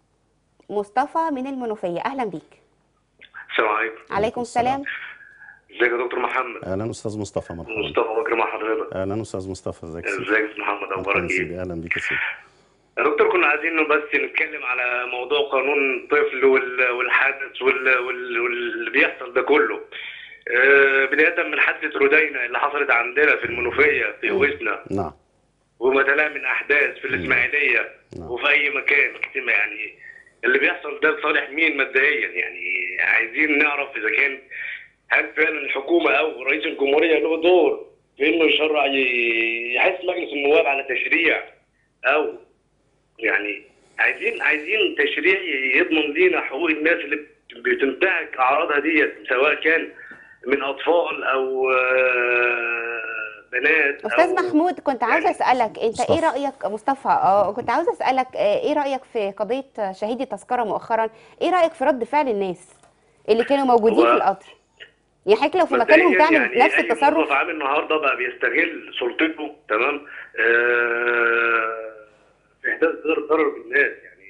مصطفى من المنوفيه اهلا بيك السلام عليكم عليكم السلام ازيك يا دكتور محمد اهلا استاذ مصطفى مرحبا مصطفى بكر مع حضرتك اهلا استاذ مصطفى ازيك يا سيدي ازيك يا أستاذ محمد مرحبا اخبارك يا ايه سيدي اهلا بيك يا سيدي يا دكتور كنا عايزين بس نتكلم على موضوع قانون الطفل وال- والحادث وال- وال- واللي بيحصل ده كله آه، بداية من حادثة رودينا اللي حصلت عندنا في المنوفية في وسنا نعم وما تلاه من أحداث في الإسماعيلية نعم. وفي أي مكان كتير يعني اللي بيحصل ده لصالح مين مبدئيا يعني عايزين نعرف إذا كان هل فعلا الحكومة أو رئيس الجمهورية له دور في إنه يشرع ي- يحث مجلس النواب على تشريع أو يعني عايزين عايزين تشريع يضمن لينا حقوق الناس اللي بت- بتنتهك أعراضها ديت سواء كان من أطفال أو آه، بنات استاذ أو محمود كنت عاوزه اسالك انت ايه مصطفى. رايك مصطفى اه كنت عاوزه اسالك آه، ايه رايك في قضيه شهيد التذكره مؤخرا ايه رايك في رد فعل الناس اللي كانوا موجودين هو- في القطر يعني حضرتك لو في مكانهم مبدئياً تعمل يعني نفس أي التصرف موظف عام النهارده بقى بيستغل سلطته تمام آه، في إحداث ضرر ضرر بالناس يعني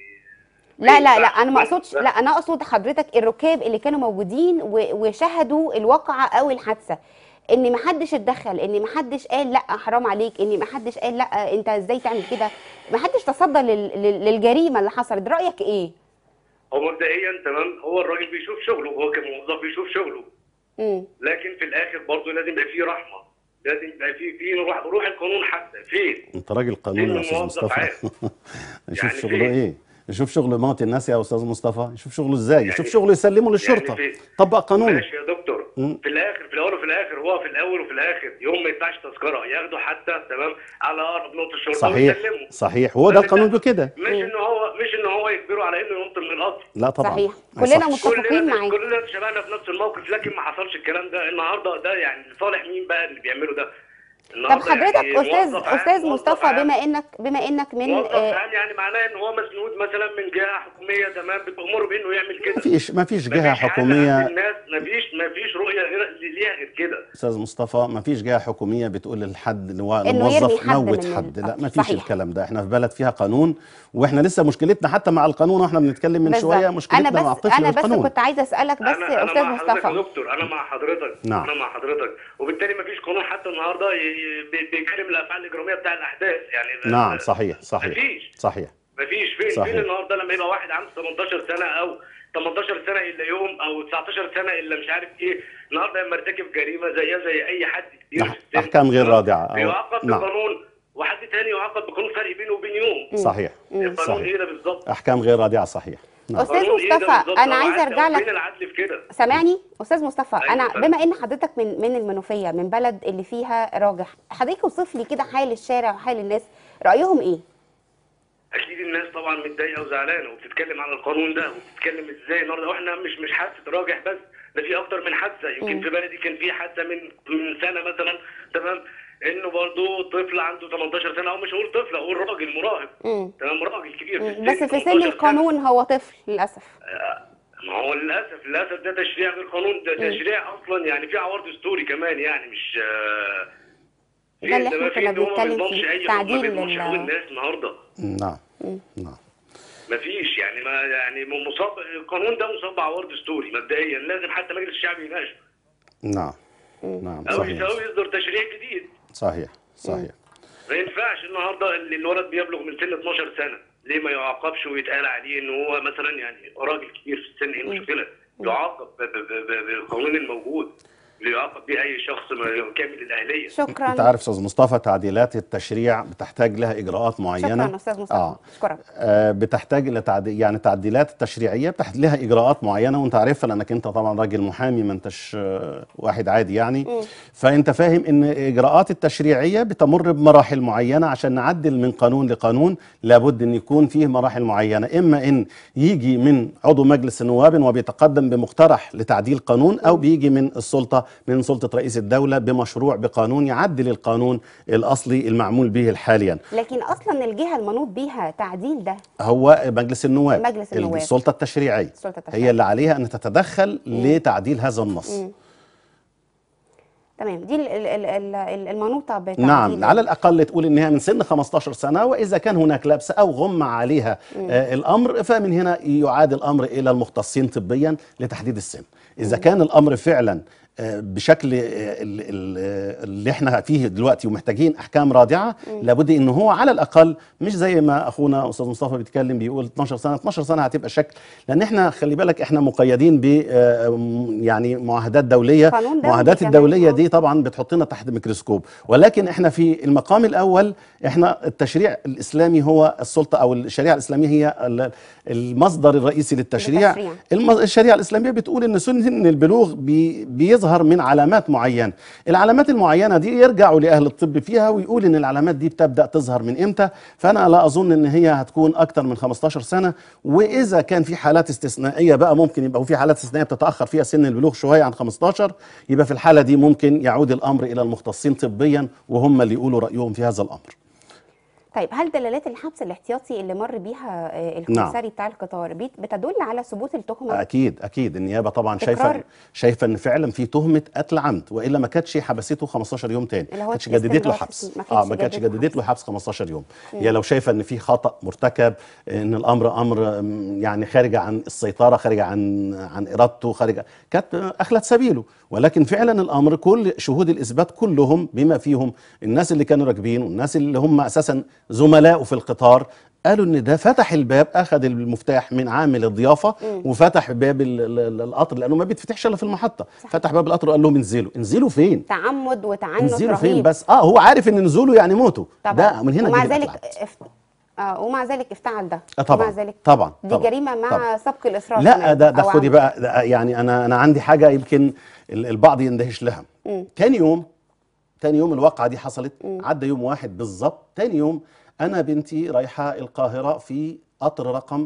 لا لا لا ينفعش انا ما بس- اقصدش لا انا اقصد حضرتك الركاب اللي كانوا موجودين و- وشهدوا الواقعه او الحادثه ان ما حدش اتدخل ان ما حدش قال لا حرام عليك ان ما حدش قال لا انت ازاي تعمل كده ما حدش تصدى لل- لل- للجريمه اللي حصلت رايك ايه هو مبدئيا تمام هو الراجل بيشوف شغله هو كموظف بيشوف شغله امم لكن في الاخر برضه لازم يبقى فيه رحمه لازم يبقى فيه فيه روح روح القانون حتى فين انت راجل قانوني إنه يا استاذ موظف مصطفى عام. يشوف يعني شغله فين؟ ايه يشوف شغله موت الناس يا استاذ مصطفى يشوف شغله ازاي يشوف يعني- شغله يسلمه للشرطه فين؟ طبق قانون ماشي يا دكتور مم. في الاخر في الاول وفي الاخر هو في الاول وفي الاخر يوم ما يدفعش تذكره ياخده حتى تمام على اقرب نقطه شرطه صحيح ويسلمه صحيح هو ده القانون بكده مش ان هو مش ان هو يجبره على انه ينط من القطر لا طبعا صحيح ما كلنا يصحش. متفقين كلنا معاك كلنا شبهنا في نفس الموقف لكن ما حصلش الكلام ده النهارده ده يعني لصالح مين بقى اللي بيعمله ده طب النهاردة حضرتك يعني استاذ موظف عام- استاذ موظف مصطفى عام- بما انك بما انك من موظف آه، عام يعني معناه ان هو مسنود مثلا من جهه حكوميه تمام بتامره بانه يعمل كده ما فيش ما فيش جهه مفيش حاجة عند حكوميه الناس مفيش مفيش رؤيه غير ليها غير كده استاذ مصطفى ما فيش جهه حكوميه بتقول للحد إن هو إنه يرمي الموظف حد موت من حد ال- لا ما فيش صحيح. الكلام ده احنا في بلد فيها قانون واحنا لسه مشكلتنا حتى مع القانون واحنا بنتكلم من بالظبط. شويه انا مشكلتنا بس مع الطفل انا بس والقانون كنت عايزه اسالك بس انا استاذ انا مع حضرتك يا مصطفى دكتور انا مع حضرتك نعم. انا مع حضرتك وبالتالي مفيش قانون حتى النهارده ي- ي- بي- بيجرم الافعال الاجراميه بتاع الاحداث يعني نعم صحيح صحيح مفيش صحيح مفيش فين صحيح. فين النهارده لما يبقى واحد عنده 18 سنه او 18 سنه الا يوم او 19 سنه الا مش عارف ايه النهارده لما ارتكب جريمه زيها زي اي حد كبير أح- في السن أحكام غير رادعة. أو- بيعاقب نعم. بقانون وحد تاني يعاقب بقانون فرق بينه وبين يوم صحيح القانون صحيح ايه ده بالظبط احكام غير رادعه صحيح نعم أستاذ قانون إيه ده مصطفى، بالظبط؟ أنا هو عايزة عدل- أرجع هو لك- فين العدل في كده سامعني استاذ مصطفى أيوة انا فندم. بما ان حضرتك من من المنوفيه من بلد اللي فيها راجح حضرتك اوصف لي كده حال الشارع وحال الناس رايهم ايه اكيد الناس طبعا متضايقه وزعلانه وبتتكلم على القانون ده وبتتكلم ازاي النهارده واحنا مش مش حادثه راجح بس ده في اكتر من حادثه يمكن في بلدي كان في حادثه من من سنه مثلا تمام انه برضه طفل عنده 18 سنه او مش هقول طفل اقول راجل مراهق مم. تمام راجل كبير مم. السن، بس في 18 سن سنة. القانون هو طفل للاسف ما هو للاسف للاسف ده تشريع غير قانون ده تشريع اصلا يعني في عوار دستوري كمان يعني مش آه، في ده اللي إنما احنا في كنا إن هو ما بنتكلم بيضمنش فيه، أي حقوق، تعديل ما بيضمنش لل- حقوق الناس النهارده نعم نعم ما فيش يعني ما يعني مصاب القانون ده مصاب بعوار دستوري مبدئيا لازم حتى مجلس الشعب يناقشه نعم نعم او صحيح يساوي يصدر تشريع جديد صحيح صحيح ما ينفعش النهارده اللي الولد بيبلغ من سن 12 سنه ليه ما يعاقبش ويتقال عليه ان هو مثلا يعني راجل كبير في السن ايه المشكله؟ يعاقب ب- ب- ب- بالقانون الموجود اللي يعاقب بيه اي شخص ما- كامل الاهليه شكرا انت عارف استاذ مصطفى تعديلات التشريع بتحتاج لها اجراءات معينه شكرا استاذ مصطفى اه اشكرك آه، بتحتاج الى تعدي... يعني التعديلات التشريعيه بتحتاج لها اجراءات معينه وانت عارفها لانك انت طبعا راجل محامي ما انتش آه، واحد عادي يعني فانت فاهم ان اجراءات التشريعيه بتمر بمراحل معينه عشان نعدل من قانون لقانون لابد ان يكون فيه مراحل معينه اما ان يجي من عضو مجلس النواب وبيتقدم بمقترح لتعديل قانون او بيجي من السلطه من سلطه رئيس الدوله بمشروع بقانون يعدل القانون الاصلي المعمول به حاليا لكن اصلا الجهه المنوط بيها تعديل ده هو مجلس النواب مجلس النواب. السلطة التشريعية السلطة التشريعية. هي اللي عليها أن تتدخل لتعديل هذا النص تمام دي ال- ال- ال- ال- ال- المنوطه بتعديل نعم على الأقل تقول إنها من سن 15 سنة وإذا كان هناك لبس أو غم عليها آه الأمر فمن هنا يعاد الأمر إلى المختصين طبيا لتحديد السن إذا كان الأمر فعلا آه، بشكل آه، ال- ال- آه، اللي احنا فيه دلوقتي ومحتاجين احكام رادعه لابد ان هو على الاقل مش زي ما اخونا استاذ مصطفى بيتكلم بيقول 12 سنه 12 سنه هتبقى شكل لان احنا خلي بالك احنا مقيدين ب آه، م- يعني معاهدات دوليه قانون دولي معاهدات كمان، الدوليه آه. دي طبعا بتحطنا تحت ميكروسكوب ولكن احنا في المقام الاول احنا التشريع الاسلامي هو السلطه او الشريعه الاسلاميه هي ال- المصدر الرئيسي للتشريع للتشريع. الم- الشريعه الاسلاميه بتقول ان سن البلوغ بي بيظهر من علامات معينه العلامات المعينه دي يرجعوا لاهل الطب فيها ويقول ان العلامات دي بتبدا تظهر من امتى فانا لا اظن ان هي هتكون اكتر من 15 سنه واذا كان في حالات استثنائيه بقى ممكن يبقى في حالات استثنائيه بتتاخر فيها سن البلوغ شويه عن 15 يبقى في الحاله دي ممكن يعود الامر الى المختصين طبيا وهم اللي يقولوا رايهم في هذا الامر طيب هل دلالات الحبس الاحتياطي اللي مر بيها آه، الكومساري بتاع القطار بيت- بتدل على ثبوت التهمه اكيد اكيد النيابه طبعا تكرار. شايفه شايفه ان فعلا في تهمه قتل عمد والا ما كانتش حبسته 15 يوم تاني اللي هو ما كانتش جددت له الاستمرار في حبس السجن. ما اه كانتش ما كانتش جددت له جددت له حبس 15 يوم هي لو شايفه ان في خطا مرتكب ان الامر امر أم، يعني خارج عن السيطره خارج عن عن ارادته خارج كانت اخلت سبيله ولكن فعلا الامر كل شهود الاثبات كلهم بما فيهم الناس اللي كانوا راكبين والناس اللي هم اساسا زملائه في القطار قالوا ان ده فتح الباب اخذ المفتاح من عامل الضيافه وفتح باب ال- ال- ال- القطر لانه ما بيتفتحش الا في المحطه فتح باب القطر وقال لهم انزلوا انزلوا فين تعمد وتعنت انزلوا فين رهيب بس اه هو عارف ان نزوله يعني موته طبعا ده من هنا ومع جه ذلك القتل. افت... آه ومع ذلك افتعل ده آه طبعا ومع ذلك طبعا دي طبعا جريمه مع طبعا. سبق الاصرار لا كمان، ده ده أو خدي عمد. بقى ده يعني انا انا عندي حاجه يمكن ال- البعض يندهش لها تاني يوم تاني يوم الواقعه دي حصلت عدى يوم واحد بالظبط تاني يوم انا بنتي رايحه القاهره في قطر رقم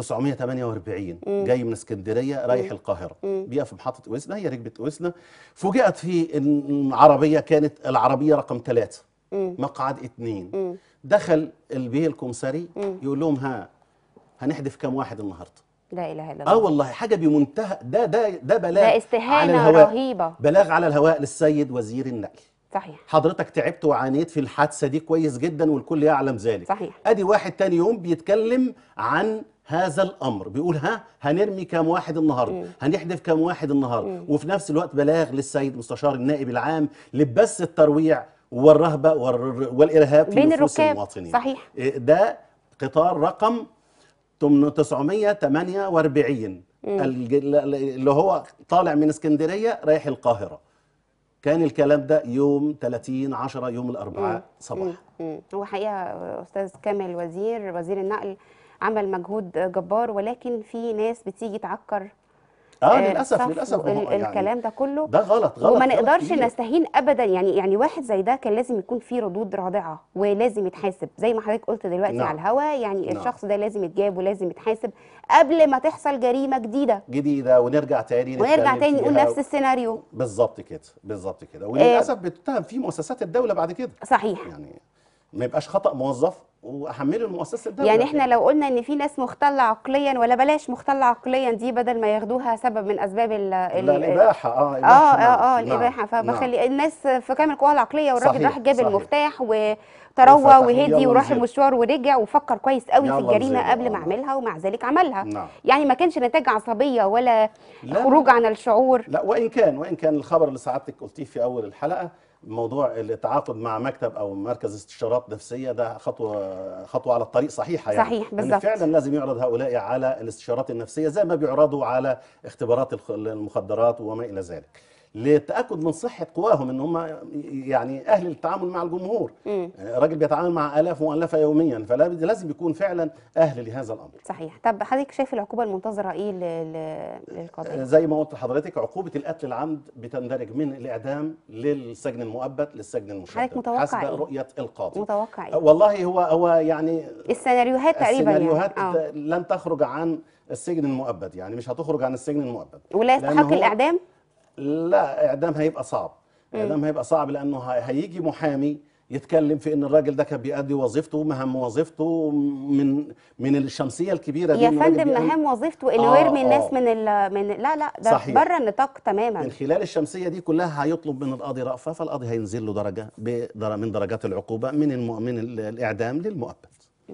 948 جاي من اسكندريه رايح القاهره بيقف في محطه اوسنا هي ركبت اوسنا فوجئت في إن عربيه كانت العربيه رقم ثلاثة مقعد اثنين دخل البيه الكمساري يقول لهم ها هنحدف كام واحد النهارده لا اله الا اه الله والله حاجه بمنتهى ده ده ده بلاغ ده على استهانه الهواء رهيبه بلاغ على الهواء للسيد وزير النقل صحيح حضرتك تعبت وعانيت في الحادثه دي كويس جدا والكل يعلم ذلك صحيح. ادي واحد تاني يوم بيتكلم عن هذا الامر بيقول ها هنرمي كام واحد النهارده هنحدف كام واحد النهارده وفي نفس الوقت بلاغ للسيد مستشار النائب العام لبث الترويع والرهبه والر- والارهاب في بين نفوس الركاب. المواطنين صحيح. إيه ده قطار رقم 948 الج- اللي هو طالع من اسكندريه رايح القاهره كان الكلام ده يوم 30 10 يوم الاربعاء صباحا مم. هو حقيقه استاذ كامل وزير وزير النقل عمل مجهود جبار ولكن في ناس بتيجي تعكر اه آه، للاسف صف للاسف ال- هو يعني الكلام ده كله ده غلط غلط وما غلط نقدرش كبير. نستهين ابدا يعني يعني واحد زي ده كان لازم يكون فيه ردود رادعه ولازم يتحاسب زي ما حضرتك قلت دلوقتي نعم. على الهوا يعني نعم. الشخص ده لازم يتجاب ولازم يتحاسب قبل ما تحصل جريمه جديده جديده ونرجع تاني ونرجع نتكلم تاني نقول فيها. نفس السيناريو بالظبط كده بالظبط كده وللاسف بتتهم في مؤسسات الدوله بعد كده صحيح يعني ما يبقاش خطا موظف واحمله لمؤسسه الدوله يعني احنا لو قلنا ان في ناس مختلة عقليا ولا بلاش مختلة عقليا دي بدل ما ياخدوها سبب من اسباب ال ال- لا الاباحه اه اه إباحة، نعم، اه اه نعم، الاباحه نعم. فبخلي الناس في كامل قواها العقليه والراجل صحيح، راح جاب صحيح. المفتاح وتروى وفتح وهدي يلا وراح نزل. المشوار ورجع وفكر كويس قوي في يلا الجريمه نزل، قبل آه، ما نعم. عملها ومع ذلك عملها نعم يعني ما كانش نتاج عصبيه ولا لا. خروج عن الشعور لا وان كان وان كان الخبر اللي سعادتك قلتيه في اول الحلقه موضوع التعاقد مع مكتب او مركز استشارات نفسيه ده خطوه خطوه على الطريق صحيحه يعني صحيح، لأن بالظبط. فعلا لازم يعرض هؤلاء على الاستشارات النفسيه زي ما بيعرضوا على اختبارات الخ- المخدرات وما الى ذلك للتاكد من صحه قواهم ان هم يعني اهل التعامل مع الجمهور مم. راجل بيتعامل مع الاف مؤلفه يوميا فلازم يكون فعلا اهل لهذا الامر صحيح طب حضرتك شايف العقوبه المنتظره ايه ل- ل- للقضيه زي ما قلت لحضرتك عقوبة القتل العمد بتندرج من الإعدام للسجن المؤبد للسجن المشدد حضرتك متوقع حسب إيه؟ رؤية القاضي متوقع ايه والله هو هو يعني السيناريوهات تقريبا السيناريوهات يعني اه لن تخرج عن السجن المؤبد يعني مش هتخرج عن السجن المؤبد ولا لأن يستحق هو- الاعدام لا إعدام هيبقى صعب إعدام هيبقى صعب لأنه هي- هيجي محامي يتكلم في ان الراجل ده كان بيأدي وظيفته مهام وظيفته من من الشمسيه الكبيره دي يا إن الراجل فندم بيعمل- مهام وظيفته انه آه، يرمي الناس آه. من ال من لا لا ده صحيح. بره النطاق تماما من خلال الشمسيه دي كلها هيطلب من القاضي رأفه فالقاضي هينزل له درجه بدر- من درجات العقوبه من الم... من ال- الاعدام للمؤبد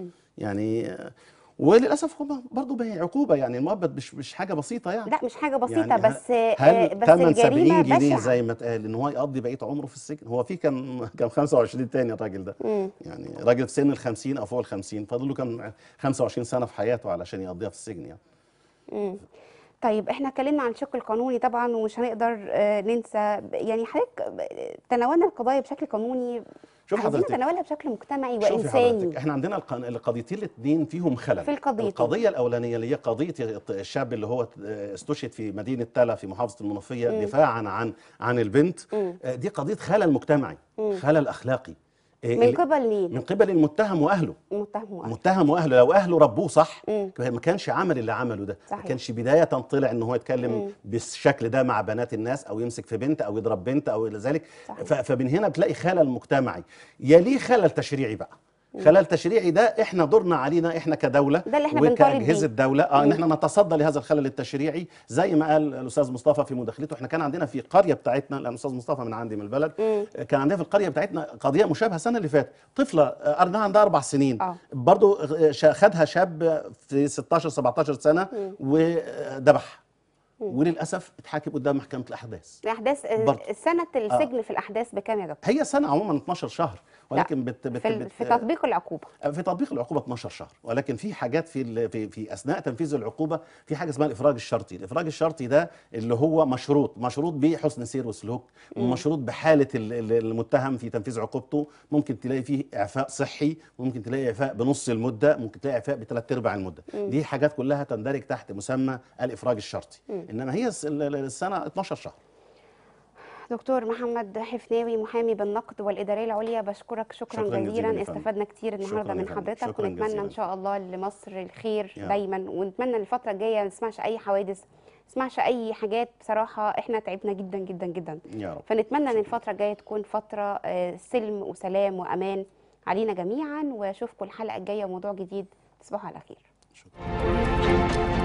يعني آه، وللاسف هو برضه ما هي عقوبه يعني المؤبد مش مش حاجه بسيطه يعني لا مش حاجه بسيطه يعني ه- بس آه، هل بس ثمن الجريمه 70 جنيه بشعه زي ما اتقال ان هو يقضي بقيه عمره في السجن هو في كان كان 25 تاني الراجل ده مم. يعني راجل في سن ال 50 او فوق ال 50 فاضل له كان 25 سنه في حياته علشان يقضيها في السجن يعني مم. طيب احنا اتكلمنا عن الشق القانوني طبعا ومش هنقدر آه، ننسى يعني حضرتك آه، تناولنا القضايا بشكل قانوني شوف عايزين حضرتك نتناولها بشكل مجتمعي شوفي وانساني حضرتك احنا عندنا الق- القضيتين الاثنين فيهم خلل في القضيتين. القضيه الاولانيه اللي هي قضيه الشاب اللي هو استشهد في مدينه تلا في محافظه المنوفيه دفاعا عن عن البنت مم. آه، دي قضيه خلل مجتمعي خلل اخلاقي آه، من اللي- قبل مين؟ من قبل المتهم واهله المتهم وأهله. متهم واهله لو اهله ربوه صح مم. ما كانش عمل اللي عمله ده صحيح. ما كانش بدايه طلع ان هو يتكلم بالشكل ده مع بنات الناس او يمسك في بنت او يضرب بنت او الى ذلك صحيح. ف- فمن هنا بتلاقي خلل مجتمعي يليه خلل تشريعي بقى خلل تشريعي ده احنا دورنا علينا احنا كدوله ده اللي احنا بنطالب بيه. وكاجهزه دوله اه ان احنا نتصدى لهذا الخلل التشريعي زي ما قال الاستاذ مصطفى في مداخلته احنا كان عندنا في قريه بتاعتنا لان الاستاذ مصطفى من عندي من البلد آه، كان عندنا في القريه بتاعتنا قضيه مشابهه السنه اللي فاتت طفله آه، ارنها عندها اربع سنين آه. برضو آه، شا- خدها شاب في 16 17 سنه وذبحها وللاسف اتحاكم قدام محكمه الاحداث الاحداث آه، برضه. سنه السجن في الاحداث بكام يا دكتور؟ هي سنه عموما 12 شهر ولكن بت بت في, ال- بت في تطبيق العقوبه في تطبيق العقوبه 12 شهر ولكن في حاجات في ال- في في اثناء تنفيذ العقوبه في حاجه اسمها الافراج الشرطي الافراج الشرطي ده اللي هو مشروط مشروط بحسن سير وسلوك ومشروط بحاله ال- ال- المتهم في تنفيذ عقوبته ممكن تلاقي فيه اعفاء صحي ممكن تلاقي اعفاء بنص المده ممكن تلاقي اعفاء بثلاث ارباع المده دي حاجات كلها تندرج تحت مسمى الافراج الشرطي انما هي الس- ال- ال- السنه 12 شهر دكتور محمد حفناوي محامي بالنقد والاداريه العليا بشكرك شكرا, شكراً جزيلاً جزيلا يا فندم. استفدنا كتير النهارده شكراً يا من فندم. حضرتك شكراً ونتمنى جزيلاً. ان شاء الله لمصر الخير يا رب. دايما ونتمنى الفتره الجايه ما نسمعش اي حوادث ما نسمعش اي حاجات بصراحه احنا تعبنا جدا جدا جدا يا رب فنتمنى ان الفتره الجايه تكون فتره آه، سلم وسلام وامان علينا جميعا واشوفكم الحلقه الجايه وموضوع جديد تصبحوا على خير شكرا